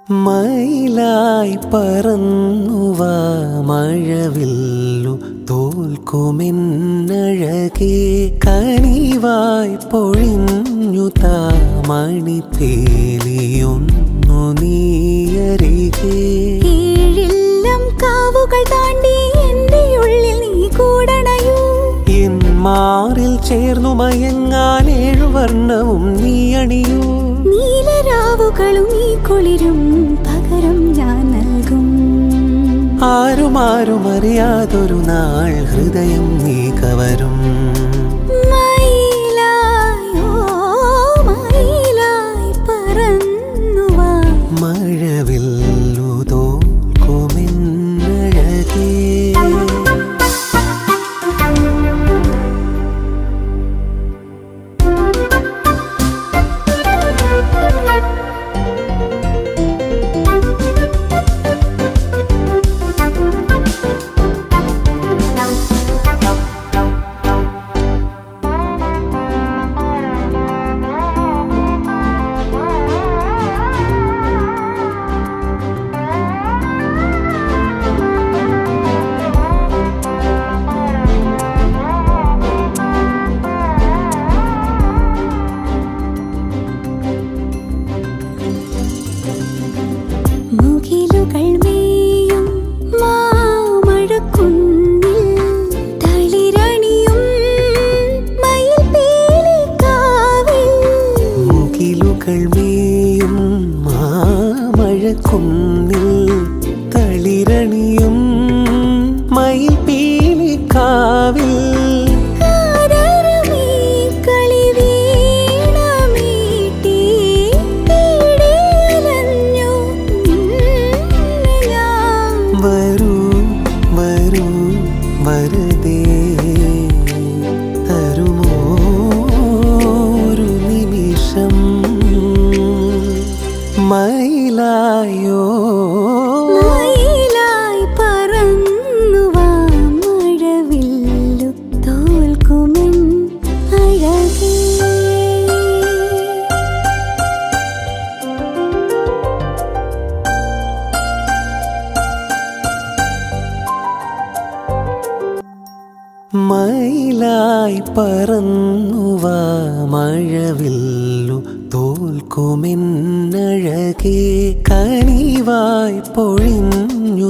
മയിലായി പറന്നുവ മഴവില്ലു തോൽക്കുമെന്നഴകേ കനിവായി പൊഴിഞ്ഞു താമണിപ്പേലിയൊന്നു നീയരികേ ഏഴില്ലം കാവുകൾ താണ്ടി എന്റെ ഉള്ളിൽ നീ കൂടണയൂ എൻ മാറിൽ ചേർന്നു മയങ്ങാൻ ഏഴുവർണ്ണവും നീ അണിയൂ നീലരാവുകളും ഈ കുളിരും പകരം ഞാൻ നൽകും ആരും ആരും അറിയാതൊരു നാൾ ഹൃദയം നീ കവരും മയിലായോ മയിലായി പറന്നുവാ മഴവില്ലു തോൽക്കുമെന്നഴകേ മുകിലുകൾ മേയും മാമഴക്കുന്നിൽ തളിരണിയും മയിൽപീലിക്കാവിൽ മുകിലുകൾ മേയും മാമഴക്കുന്നിൽ തളിരണിയും മയിൽ പീലിക്കാവിൽ കാതരമീ കളിവീണമീട്ടി തേടിയലഞ്ഞു നിന്നെ ഞാൻ. വരൂ വരൂ വരതേ തരുമോ ഒരു നിമിഷം മയിലായോ മയിലായി പറന്നുവാ മഴവില്ലു തോൽക്കുമെൻ അഴകേ മയിലായി പറന്നുവ മഴവില്ലു തോൽക്കുമെന്നഴകേ കനിവായി പൊഴിഞ്ഞു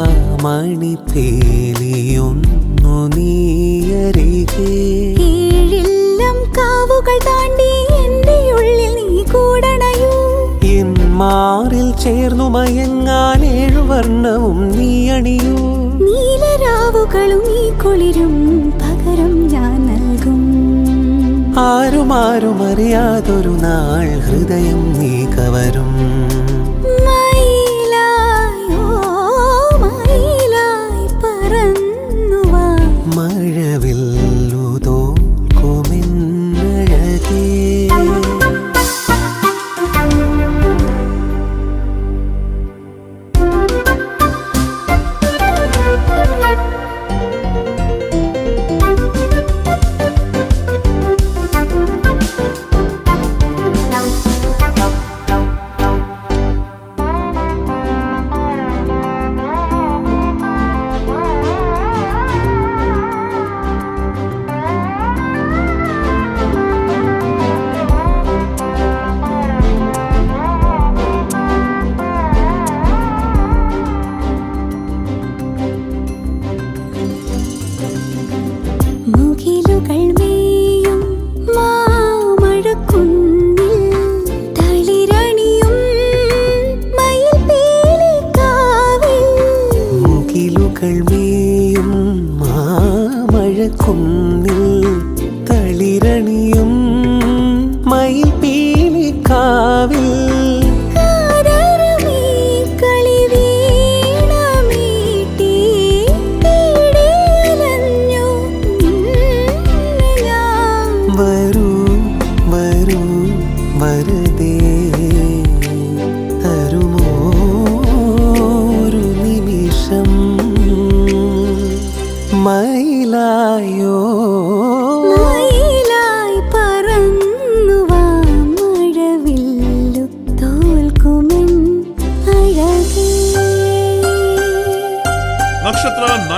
താമണിപ്പേലിയൊന്നു നീയരികേ ഏഴില്ലം കാവുകൾ താണ്ടി എന്റെ ഉള്ളിൽ നീ കൂടണയൂ എൻ മാറിൽ ചേർന്നു മയങ്ങാൻ ഏഴുവർണ്ണവും നീ അണിയൂ നീലരാവുകളും ഈ കുളിരും പകരം ഞാൻ നൽകും ആരും ആരും അറിയാതൊരു നാൾ ഹൃദയം നീ കവരും മയിലായോ മയിലായി പറന്നുവാ മഴവില്ലു തോൽക്കുമെന്നഴകേ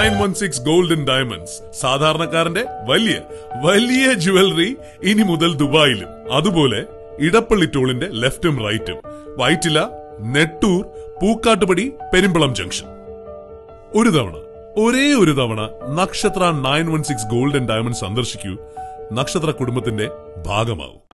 nine one six golden diamonds സാധാരണക്കാരന്റെ വലിയ വലിയ ജുവലറി ഇനി മുതൽ ദുബായിലും അതുപോലെ ഇടപ്പള്ളി ടോളിന്റെ ലെഫ്റ്റും റൈറ്റും വൈറ്റില നെട്ടൂർ പൂക്കാട്ടുപടി പെരുമ്പളം ജംഗ്ഷൻ ഒരു തവണ ഒരേ ഒരു തവണ Nakshatra nine one six golden diamond സന്ദർശിക്കൂ നക്ഷത്ര കുടുംബത്തിന്റെ ഭാഗമാവും